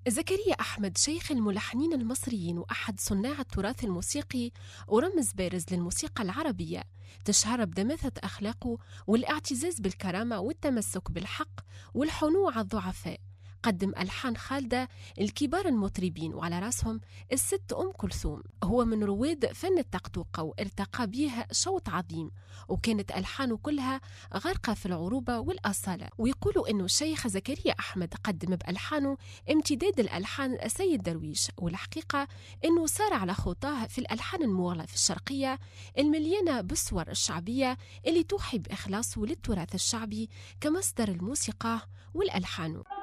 زكريا أحمد شيخ الملحنين المصريين وأحد صناع التراث الموسيقي ورمز بارز للموسيقى العربية تشهر بدماثة أخلاقه والاعتزاز بالكرامة والتمسك بالحق والحنو على الضعفاء قدم ألحان خالدة الكبار المطربين وعلى راسهم الست أم كلثوم هو من رواد فن التقطوقة وارتقى بها شوط عظيم وكانت ألحانه كلها غارقة في العروبة والأصالة ويقولوا أنه الشيخ زكريا أحمد قدم بألحانه امتداد الألحان السيد درويش والحقيقة أنه سار على خطاه في الألحان المغلى في الشرقية المليانة بالصور الشعبية اللي توحي بإخلاصه للتراث الشعبي كمصدر الموسيقى والألحان